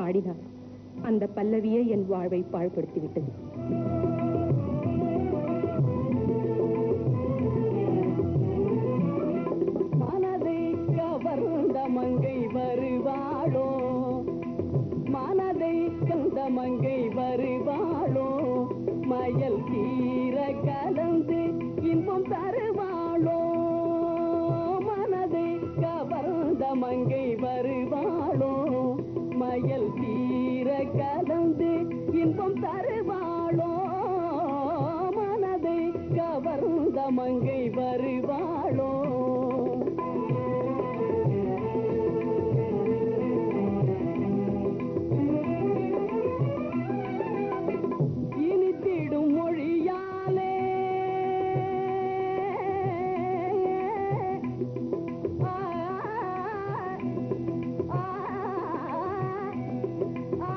பாடினார் அந்த பல்லவியே என் வாழ்வை பாழ்படுத்தி விட்டது மனதை கவர்ந்த மங்கை வருவாளோ மனதை கந்த மங்கை வருவாளோ மயல் தீர கலந்து இன்பம் தருவாளோ மனதை கவர்ந்த மங்கை வருவாளோ மயல் தீர கலந்து இன்பம் தருவாளோ மனதை கவர்ந்த மங்கை வருவாளோ இனித்திடும் மொழியாலே ஆ, ஆ, ஆ,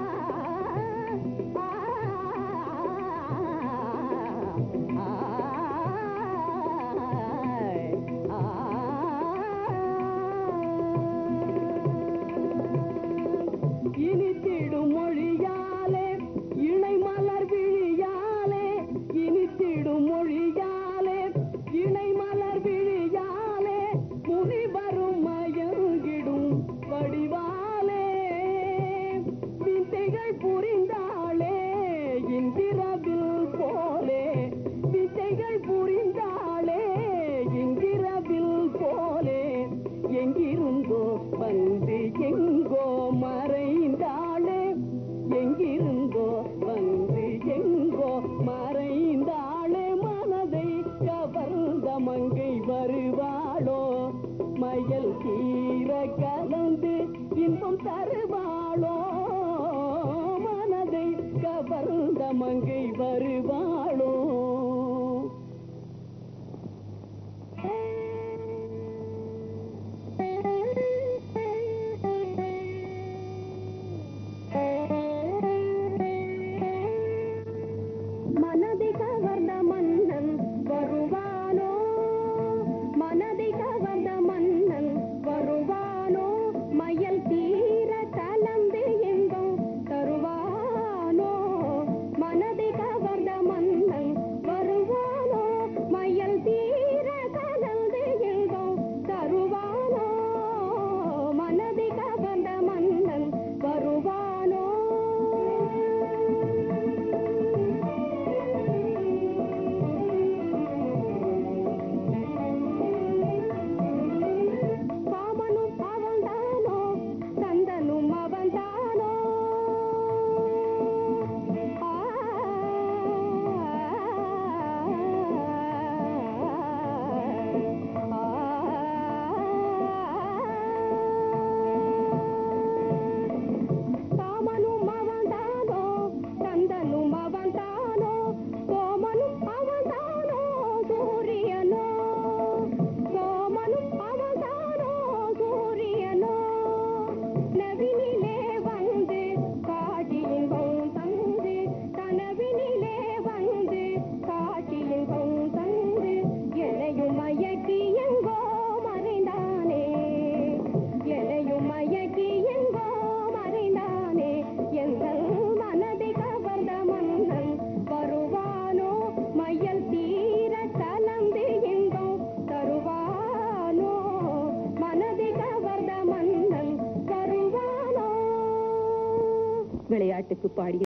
இனித்திடும் மொழியாலே இணை மலர் விழியாலே இனித்திடும் மொழியாலே இணை மலர் விழியாலே முனிவரும் மயங்கிடும் வடிவாலே வித்தைகள் புரிந்தாளே இந்திரவில் போலே வித்தைகள் புரிந்தாளே இந்திரவில் போலே எங்கிருந்தோ வந்து எங்கோ மறைந்தாளே எங்கிருந்தோ வந்து எங்கோ மறைந்தாளே மனதை கவர்ந்த மங்கை வருவாளோ மயல் தீர கலந்து இன்பம் தருவாளோ மனதை கவர்ந்த மங்கை வருவாளோ மனதை கவர்ந்த மன்னன் வருவானோ மனதை கவர்ந்த மன்னன் வருவானோ மயல் தீர கலந்து இன்பம் தருவானோ மனதை கவர்ந்த மன்னன் வருவானோ மயல் தீர கலந்து இன்பம் தருவானோ மனதை கவர்ந்த மன்னன் வருவானோ காமனும் அவன்தானோ சந்தனும் அவன்தானோ ஆ, காமனும் அவன்தானோ சந்தனும் அவன்தானோ கோமனும் அவன்தானோ சூரியனோ சோமனும் அவன்தானோ சூரியனோ நவினிலே வந்து காட்சியின்பம் தந்து கனவினிலே வந்து காட்சியின்பம் தந்து எனையும் மயக்கி எங்கோ மறைந்தானே எனையும் மயக்கி எங்கோ மறைந்தானே எங்கள் மனதை கவர்ந்த மன்னன் வருவானோ மையல் தீர கலந்து இன்பம் தருவானோ மனதை கவர்ந்த மன்னன் வருவானோ விளையாட்டுக்கு பாடிய